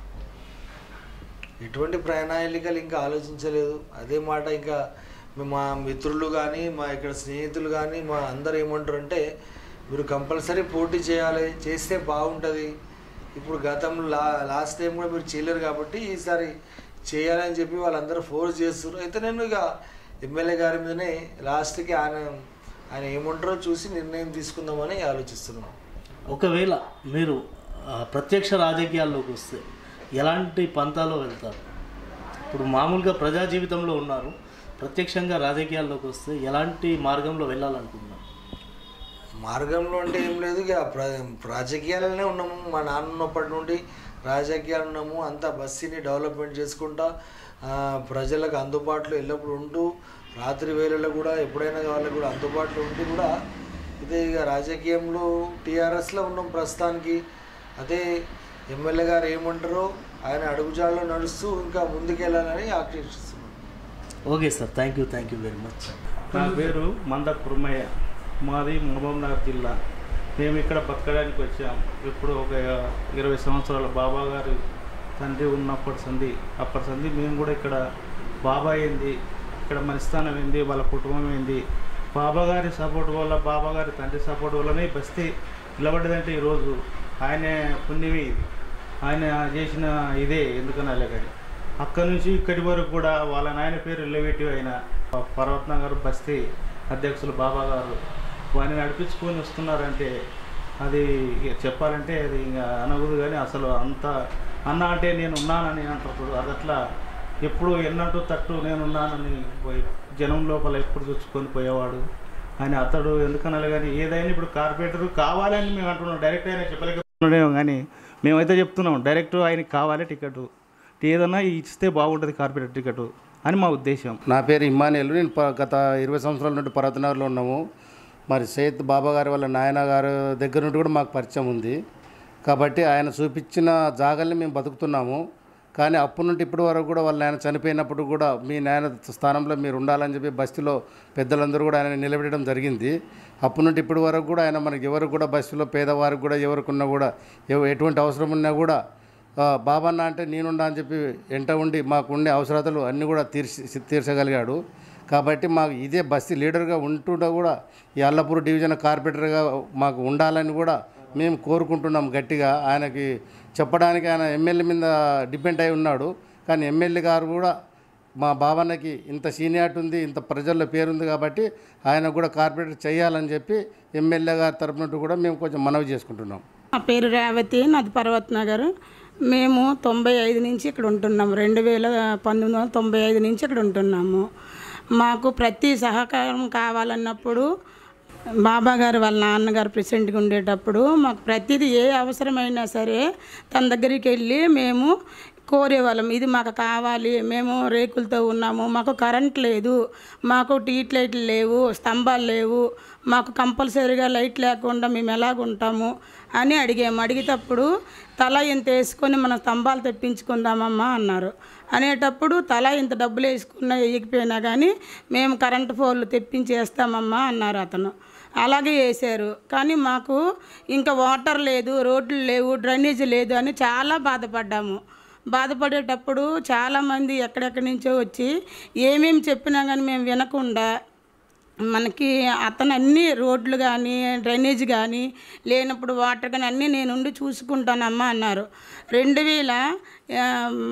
Speaker 2: ఎటువంటి ప్రణాళికలు ఇంకా ఆలోచించలేదు అదే మాట ఇంకా మేము మా మిత్రులు కానీ మా ఇక్కడ స్నేహితులు కానీ మా అందరు ఏమంటారు అంటే మీరు కంపల్సరీ పోటీ చేయాలి చేస్తే బాగుంటుంది ఇప్పుడు గతంలో లా లాస్ట్ టైం కూడా మీరు చేయలేరు కాబట్టి ఈసారి చేయాలని చెప్పి వాళ్ళందరూ ఫోర్స్ చేస్తారు అయితే నేను ఇక ఎమ్మెల్యే గారి మీదనే లాస్ట్కి ఆయన ఆయన ఏమంటారో చూసి నిర్ణయం తీసుకుందామని ఆలోచిస్తున్నాం
Speaker 1: ఒకవేళ మీరు ఆ, ప్రత్యక్ష రాజకీయాల్లోకి వస్తే ఎలాంటి పంతాలో వెళ్తారు ఇప్పుడు మామూలుగా ప్రజా జీవితంలో ఉన్నారు ప్రత్యక్షంగా రాజకీయాల్లోకి వస్తే ఎలాంటి మార్గంలో వెళ్ళాలనుకుంటున్నారు
Speaker 2: మార్గంలో అంటే ఏం లేదు ఇక ప్ర రాజకీయాలనే ఉన్నాము మా నాన్న ఉన్నప్పటి నుండి రాజకీయాలు ఉన్నాము అంతా బస్సీని డెవలప్మెంట్ చేసుకుంటా ఆ, ప్రజలకు అందుబాటులో ఎల్లప్పుడూ ఉంటూ రాత్రి వేళల్లో కూడా ఎప్పుడైనా వాళ్ళకి కూడా అందుబాటులో ఉండి కూడా ఇదే ఇక రాజకీయంలో టీఆర్ఎస్లో ఉన్నాం ప్రస్తుతానికి అదే ఎమ్మెల్యే గారు ఏమంటారో ఆయన అడుగుజాడలో నడుస్తూ ఇంకా ముందుకెళ్ళాలని ఆకాంక్షిస్తున్నాం
Speaker 1: okay sir thank you thank you very much
Speaker 6: నా పేరు మంద కుర్మయ్య మాది మహబూబ్నగర్ జిల్లా మేము ఇక్కడ బతకడానికి వచ్చాం ఇప్పుడు ఒక ఇరవై సంవత్సరాల బాబా గారు తండ్రి ఉన్నప్పటి సంది అప్పటి సంది మేము కూడా ఇక్కడ బాబా ఏంది ఇక్కడ మనస్థానం ఏంది వాళ్ళ కుటుంబం ఏంది బాబా గారి సపోర్ట్ వల్ల బాబా గారి తండ్రి సపోర్ట్ వల్లనే ఈ బస్తీ నిలబడ్డదంటే ఈరోజు ఆయన పుణ్యమే ఇది ఆయన చేసిన ఇదే ఎందుకనాలే కానీ అక్కడి నుంచి ఇక్కడి వరకు కూడా వాళ్ళ నాయన పేరు రిలేటివ్ అయిన పర్వత్ నగర్ బస్తీ అధ్యక్షులు బాబా గారు వారిని నడిపించుకొని వస్తున్నారంటే అది ఇక చెప్పాలంటే అది ఇంకా అనగదు కానీ అసలు అంత అన్న అంటే నేను ఉన్నానని అంటారు అది అట్లా ఎప్పుడు ఎన్నట్టు తట్టు నేను ఉన్నానని పోయి జనం లోపల ఎప్పుడు తెచ్చుకొని పోయేవాడు ఆయన అతడు ఎందుకనాలి కానీ ఏదైనా ఇప్పుడు కార్పొరేటర్ కావాలని మేము అంటున్నాం డైరెక్ట్ ఆయన చెప్పలేకపోతున్నాడేమో కానీ మేమైతే చెప్తున్నాం డైరెక్ట్ ఆయనకి కావాలి టికెట్ ఏదన్నా ఇస్తే బాగుంటుంది కార్పొరేటర్ టికెట్ అని మా ఉద్దేశం
Speaker 7: నా పేరు ఇమ్మానియల్ నేను ప- గత ఇరవై సంవత్సరాల నుండి పర్వతనగర్లో ఉన్నాము మరి సయ్యద్ బాబా గారి వాళ్ళ నాయన గారు దగ్గర నుండి కూడా మాకు పరిచయం ఉంది కాబట్టి ఆయన చూపించిన జాగాల్ని మేము బతుకుతున్నాము కానీ అప్పటి నుండి ఇప్పటి వరకు కూడా వాళ్ళ నాయన చనిపోయినప్పుడు కూడా మీ నాయన స్థానంలో మీరు ఉండాలని చెప్పి బస్తీలో పెద్దలందరూ కూడా ఆయన నిలబెట్టడం జరిగింది అప్పటి నుండి ఇప్పటి వరకు కూడా ఆయన మనకి ఎవరు కూడా బస్తీలో పేదవారికి కూడా ఎవరికి ఉన్నా కూడా ఎవ- ఎటువంటి అవసరం ఉన్నా కూడా ఆ, బాబన్న అంటే నేనుండా అని చెప్పి ఎంట ఉండి మాకు ఉండే అవసరాలు అన్నీ కూడా తీర్చి తీర్చగలిగాడు కాబట్టి మాకు ఇదే బస్తీ లీడర్గా ఉంటుండా కూడా ఈ అల్లపూర్ డివిజన్ కార్పొరేటర్గా మాకు ఉండాలని కూడా మేము కోరుకుంటున్నాం గట్టిగా ఆయనకి చెప్పడానికి ఆయన ఎమ్మెల్యే మీద డిపెండ్ అయి ఉన్నాడు కానీ ఎమ్మెల్యే గారు కూడా మా బాబన్నకి ఇంత సీనియారిటీ ఉంది ఇంత ప్రజల్లో పేరుంది కాబట్టి ఆయన కూడా కార్పొరేటర్ చేయాలని చెప్పి ఎమ్మెల్యే గారి తరపు నుండి కూడా మేము కొంచెం మనవి చేసుకుంటున్నాం
Speaker 4: నా పేరు రేవతి నాది పర్వత్ నగర్ మేము తొంభై ఐదు నుంచి ఇక్కడ ఉంటున్నాము రెండు వేల పంతొమ్మిది వందల తొంభై ఐదు నుంచి ఇక్కడ ఉంటున్నాము మాకు ప్రతి సహకారం కావాలన్నప్పుడు బాబా గారు వాళ్ళ నాన్నగారు ప్రెసిడెంట్గా ఉండేటప్పుడు మాకు ప్రతిదీ ఏ అవసరమైనా సరే తన దగ్గరికి వెళ్ళి మేము కోరేవాళ్ళం ఇది మాకు కావాలి మేము రేకులతో ఉన్నాము మాకు కరెంట్ లేదు మాకు టీట్ లైట్లు లేవు స్తంభాలు లేవు మాకు కంపల్సరీగా లైట్ లేకుండా మేము ఎలాగుంటాము అని అడిగాము అడిగేటప్పుడు తల ఇంత వేసుకొని మనం స్తంభాలు తెప్పించుకుందామమ్మా అన్నారు అనేటప్పుడు తల ఇంత డబ్బులు వేసుకున్నా వేయకపోయినా కానీ మేము కరెంటు పోల్లు తెప్పించేస్తామమ్మా అన్నారు అతను అలాగే వేశారు కానీ మాకు ఇంకా వాటర్ లేదు రోడ్లు లేవు డ్రైనేజ్ లేదు అని చాలా బాధపడ్డాము బాధపడేటప్పుడు చాలామంది ఎక్కడెక్కడి నుంచో వచ్చి ఏమేమి చెప్పినా కానీ మేము వినకుండా మనకి అతను అన్ని రోడ్లు కానీ డ్రైనేజ్ కానీ లేనప్పుడు వాటర్ కానీ అన్నీ నేను ఉండి చూసుకుంటానమ్మా అన్నారు రెండు వేల ఆ,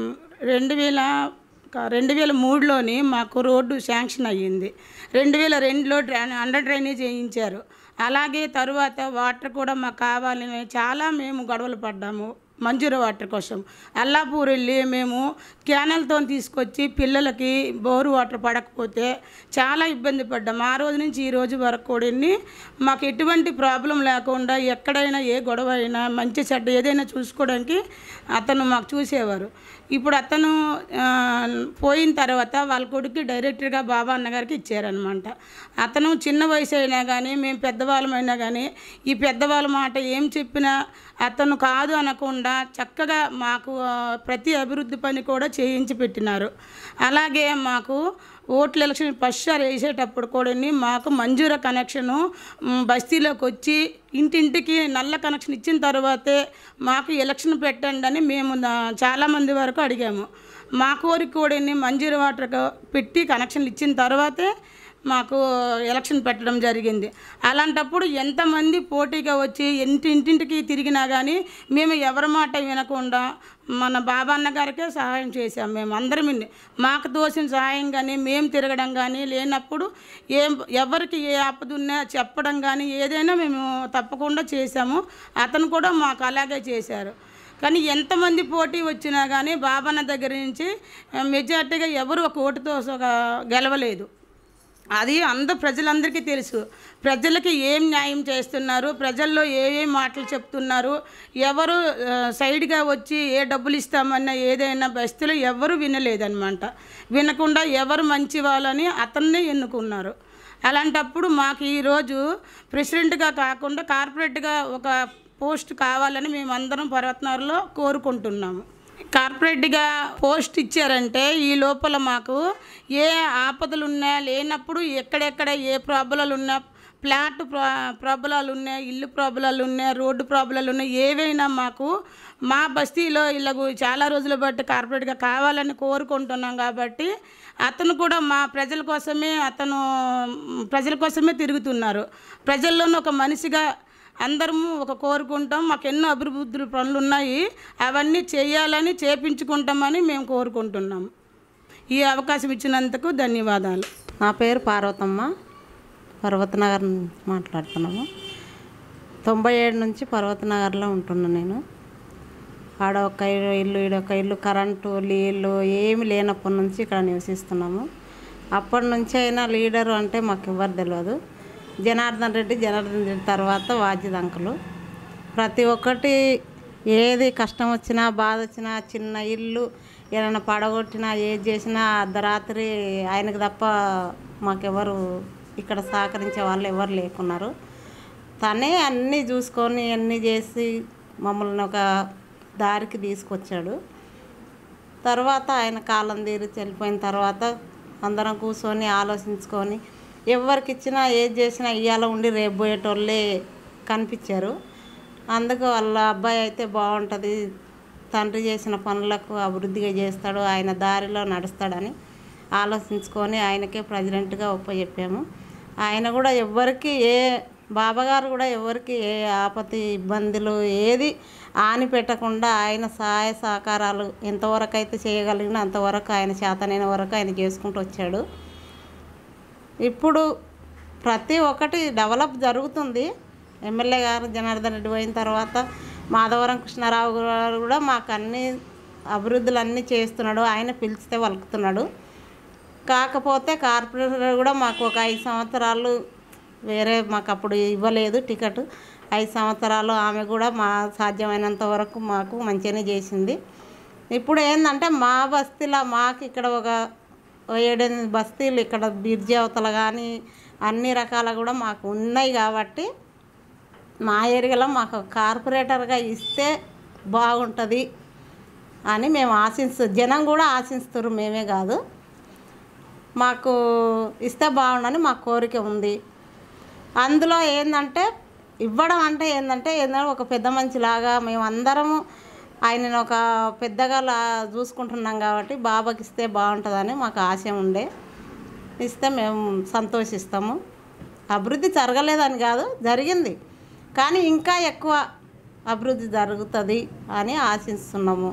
Speaker 4: రెండు వేల క- రెండు వేల మూడులోని మాకు రోడ్డు శాంక్షన్ అయ్యింది రెండు వేల రెండులో డ్రై అండర్ డ్రైనేజ్ వేయించారు అలాగే తరువాత వాటర్ కూడా మాకు కావాలని చాలా మేము గొడవలు పడ్డాము మంజూరు వాటర్ కోసం అల్లాపూర్ వెళ్ళి మేము క్యానల్తో తీసుకొచ్చి పిల్లలకి బోరు వాటర్ పడకపోతే చాలా ఇబ్బంది పడ్డాం ఆ రోజు నుంచి ఈ రోజు వరకు కూడా మాకు ఎటువంటి ప్రాబ్లం లేకుండా ఎక్కడైనా ఏ గొడవ అయినా మంచి చెడ్డ ఏదైనా చూసుకోవడానికి అతను మాకు చూసేవారు ఇప్పుడు అతను ఆ, పోయిన తర్వాత వాళ్ళ కొడుకు డైరెక్టర్గా బాబా అన్నగారికి ఇచ్చారనమాట అతను చిన్న వయసు అయినా కానీ మేము పెద్దవాళ్ళమైనా కానీ ఈ పెద్దవాళ్ళ మాట ఏం చెప్పినా అతను కాదు అనకుండా చక్కగా మాకు ఆ, ప్రతి అభివృద్ధి పని కూడా చేయించి పెట్టినారు అలాగే మాకు ఓట్ల ఎలక్షన్ ఫస్ట్ సారి వేసేటప్పుడు కూడా మాకు మంజూర కనెక్షను మ్, బస్తీలోకి వచ్చి ఇంటింటికి నల్ల కనెక్షన్ ఇచ్చిన తర్వాతే మాకు ఎలక్షన్ పెట్టండి అని మేము దా- చాలామంది వరకు అడిగాము మా కోరిక కూడా మంజూరు వాటర్ పెట్టి కనెక్షన్లు ఇచ్చిన తర్వాతే మాకు ఎలక్షన్ పెట్టడం జరిగింది అలాంటప్పుడు ఎంతమంది పోటీగా వచ్చి ఇంటి ఇంటింటికి తిరిగినా కానీ మేము ఎవరి మాట వినకుండా మన బాబా అన్న గారికే సహాయం చేశాం మేము అందరం ఇన్ని. మాకు తోసిన సహాయం కానీ మేము తిరగడం కానీ లేనప్పుడు ఏం ఎవరికి ఏ ఆపద ఉన్నా చెప్పడం కానీ ఏదైనా మేము తప్పకుండా చేశాము అతను కూడా మాకు అలాగే చేశారు కానీ ఎంతమంది పోటీ వచ్చినా కానీ బాబన్న దగ్గర నుంచి మెజార్టీగా ఎవరు ఒక ఓటుతో ఒక గెలవలేదు అది అందరు ప్రజలందరికీ తెలుసు ప్రజలకి ఏం న్యాయం చేస్తున్నారు ప్రజల్లో ఏ ఏ మాటలు చెప్తున్నారు ఎవరు ఆ, సైడ్గా వచ్చి ఏ డబ్బులు ఇస్తామన్నా ఏదైనా బస్తీలో ఎవరు వినలేదన్నమాట వినకుండా ఎవరు మంచి వాళ్ళని అతన్నే ఎన్నుకున్నారు అలాంటప్పుడు మాకు ఈరోజు ప్రెసిడెంట్గా కాకుండా కార్పొరేట్గా ఒక పోస్ట్ కావాలని మేమందరం పర్వతనగర్లో కోరుకుంటున్నాము కార్పొరేట్గా పోస్ట్ ఇచ్చారంటే ఈ లోపల మాకు ఏ ఆపదలు ఉన్నా లేనప్పుడు ఎక్కడెక్కడ ఏ ప్రాబ్లాలు ఉన్నా ఫ్లాట్ ప్రా ప్రాబ్లాలు ఉన్నాయి ఇల్లు ప్రాబ్లాలు ఉన్నాయి రోడ్డు ప్రాబ్లాలు ఉన్నాయి ఏవైనా మాకు మా బస్తీలో ఇళ్ళకు చాలా రోజుల బట్టి కార్పొరేట్గా కావాలని కోరుకుంటున్నాం కాబట్టి అతను కూడా మా ప్రజల కోసమే అతను మ్, ప్రజల కోసమే తిరుగుతున్నారు ప్రజల్లోనూ ఒక మనిషిగా అందరము ఒక కోరుకుంటాం మాకు ఎన్నో అభివృద్ధి పనులు ఉన్నాయి అవన్నీ చేయాలని చేపించుకుంటామని మేము కోరుకుంటున్నాము ఈ అవకాశం ఇచ్చినందుకు ధన్యవాదాలు
Speaker 5: నా పేరు పార్వతమ్మ పర్వతనగర్ నుంచి మాట్లాడుతున్నాము తొంభై ఏడు నుంచి పర్వతనగర్లో ఉంటున్నా నేను ఆడ ఒక ఇల్లు ఈడొక ఇల్లు కరెంటు నీళ్ళు ఏమి లేనప్పటి నుంచి ఇక్కడ నివసిస్తున్నాము అప్పటి నుంచి అయినా లీడరు అంటే మాకు ఎవరు తెలియదు జనార్దన్ రెడ్డి జనార్దన్ రెడ్డి తర్వాత వాజిద్ అంకులు ప్రతి ఒక్కటి ఏది కష్టం వచ్చినా బాధ వచ్చినా చిన్న ఇల్లు ఏదైనా పడగొట్టినా ఏది చేసినా అర్ధరాత్రి ఆయనకు తప్ప మాకెవరు ఇక్కడ సహకరించే వాళ్ళు ఎవరు లేకున్నారు తనే అన్నీ చూసుకొని అన్నీ చేసి మమ్మల్ని ఒక దారికి తీసుకొచ్చాడు తర్వాత ఆయన కాలం తీరి వెళ్ళిపోయిన తర్వాత అందరం కూర్చొని ఆలోచించుకొని ఎవరికి ఇచ్చినా ఏది చేసినా ఇవాళ ఉండి రేపు పోయేటోళ్ళే కనిపించారు అందుకు వాళ్ళ అబ్బాయి అయితే బాగుంటుంది తండ్రి చేసిన పనులకు అభివృద్ధిగా చేస్తాడు ఆయన దారిలో నడుస్తాడని ఆలోచించుకొని ఆయనకే ప్రెసిడెంట్గా ఒప్పచెప్పాము ఆయన కూడా ఎవ్వరికి ఏ బాబాగారు కూడా ఎవరికి ఏ ఆపత్తి ఇబ్బందులు ఏది ఆని పెట్టకుండా ఆయన సహాయ సహకారాలు ఎంతవరకు అయితే చేయగలిగినా అంతవరకు ఆయన చేతనైన వరకు ఆయన చేసుకుంటూ వచ్చాడు ఇప్పుడు ప్రతి ఒక్కటి డెవలప్ జరుగుతుంది ఎమ్మెల్యే గారు జనార్దన్ రెడ్డి పోయిన తర్వాత మాధవరం కృష్ణారావు గారు కూడా మాకు అన్ని అభివృద్ధులు అన్నీ చేస్తున్నాడు ఆయన పిలిస్తే వలుకుతున్నాడు కాకపోతే కార్పొరేటర్ కూడా మాకు ఒక ఐదు సంవత్సరాలు వేరే మాకు అప్పుడు ఇవ్వలేదు టికెట్ ఐదు సంవత్సరాలు ఆమె కూడా మా సాధ్యమైనంత వరకు మాకు మంచిగానే చేసింది ఇప్పుడు ఏంటంటే మా బస్తీలో మాకు ఇక్కడ ఒక ఓ ఏడెనిమిది బస్తీలు ఇక్కడ బిర్జి అవతల కానీ అన్ని రకాల కూడా మాకు ఉన్నాయి కాబట్టి మా ఏరియాలో మాకు కార్పొరేటర్గా ఇస్తే బాగుంటుంది అని మేము ఆశిస్తూ జనం కూడా ఆశిస్తారు మేమే కాదు మాకు ఇస్తే బాగుండని మా కోరిక ఉంది అందులో ఏంటంటే ఇవ్వడం అంటే ఏంటంటే ఏంటంటే ఒక పెద్ద మనిషిలాగా మేము అందరము ఆయనను ఒక పెద్దగా లా చూసుకుంటున్నాం కాబట్టి బాబాకి ఇస్తే బాగుంటుందని మాకు ఆశ ఉండే ఇస్తే మేము సంతోషిస్తాము అభివృద్ధి జరగలేదని కాదు జరిగింది కానీ ఇంకా ఎక్కువ అభివృద్ధి జరుగుతుంది అని ఆశిస్తున్నాము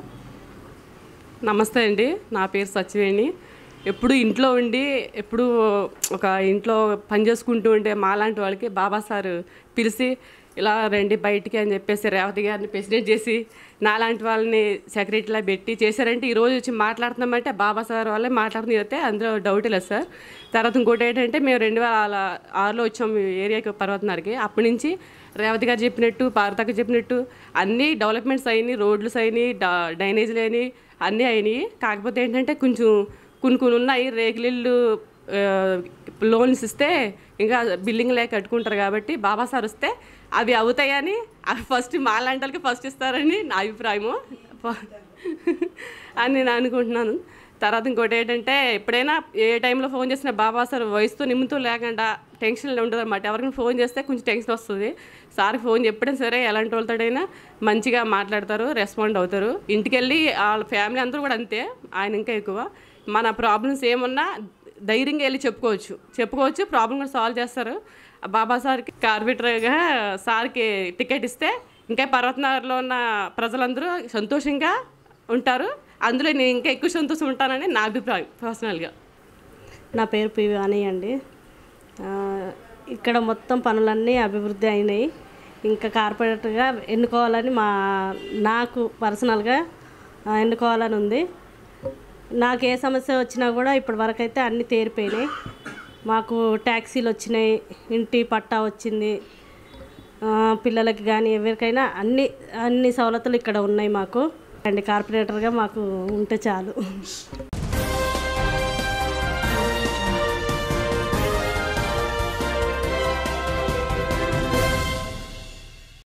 Speaker 3: నమస్తే అండి నా పేరు సచివేణి ఎప్పుడు ఇంట్లో ఉండి ఎప్పుడు ఒక ఇంట్లో పని చేసుకుంటూ ఉంటే మాలాంటి వాళ్ళకి బాబా సార్ పిలిచి ఇలా రండి బయటికి అని చెప్పేసి రేవతి గారిని ప్రెసిడెంట్ చేసి నాలాంటి వాళ్ళని సెక్రటరీలా పెట్టి చేశారంటే ఈ రోజు వచ్చి మాట్లాడుతున్నామంటే బాబా సార్ వాళ్ళే మాట్లాడుతుంది అయితే అందులో డౌట్ లేదు సార్ తర్వాత ఇంకోటి ఏంటంటే మేము రెండు వేల ఆరులో వచ్చాము ఈ ఏరియాకి పర్వతనారికి అప్పటి నుంచి రేవతి గారు చెప్పినట్టు పార్వతక్క చెప్పినట్టు అన్నీ డెవలప్మెంట్స్ అయినాయి రోడ్లు అయినాయి డా- డ్రైనేజీలు అయినాయి అన్నీ అయినాయి కాకపోతే ఏంటంటే కొంచెం కొన్ని కొన్ని ఉన్నాయి రేకులిల్లు ఆ, లోన్స్ ఇస్తే ఇంకా బిల్డింగ్ లేక కట్టుకుంటారు కాబట్టి బాబా సార్ వస్తే అవి అవుతాయని అవి ఫస్ట్ మాలాంటి వాళ్ళకి ఫస్ట్ ఇస్తారని నా అభిప్రాయము అని నేను అనుకుంటున్నాను తర్వాత ఇంకోటి ఏంటంటే ఎప్పుడైనా ఏ టైంలో ఫోన్ చేసినా బాబా సార్ వయసుతో నిమ్ముతూ లేకుండా టెన్షన్ ఉండదు అనమాట ఎవరికైనా ఫోన్ చేస్తే కొంచెం టెన్షన్ వస్తుంది సార్కి ఫోన్ చెప్పడం సరే ఎలాంటి వాళ్ళతోడైనా మంచిగా మాట్లాడతారు రెస్పాండ్ అవుతారు ఇంటికి వెళ్ళి వాళ్ళ ఫ్యామిలీ అందరూ కూడా అంతే ఆయన ఇంకా ఎక్కువ మన ప్రాబ్లమ్స్ ఏమున్నా ధైర్యంగా వెళ్ళి చెప్పుకోవచ్చు చెప్పుకోవచ్చు ప్రాబ్లం కూడా సాల్వ్ చేస్తారు ఆ బాబా సార్కి కార్పొరేటర్గా సార్కి టికెట్ ఇస్తే ఇంకా పర్వతనగర్లో ఉన్న ప్రజలందరూ సంతోషంగా ఉంటారు అందులో నేను ఇంకా ఎక్కువ సంతోషం ఉంటానని నా అభిప్రాయం పర్సనల్గా
Speaker 8: నా పేరు పివి అని అండి ఆ, ఇక్కడ మొత్తం పనులన్నీ అభివృద్ధి అయినాయి ఇంకా కార్పొరేటర్గా ఎన్నుకోవాలని మా నాకు పర్సనల్గా ఆ, ఎన్నుకోవాలని ఉంది నాకు ఏ సమస్య వచ్చినా కూడా ఇప్పటి వరకు అయితే అన్నీ తేరిపోయినాయి మాకు ట్యాక్సీలు వచ్చినాయి ఇంటి పట్టా వచ్చింది ఆ, పిల్లలకి కానీ ఎవరికైనా అన్ని అన్ని సవలతులు ఇక్కడ ఉన్నాయి మాకు అండి కార్పొరేటర్గా మాకు ఉంటే చాలు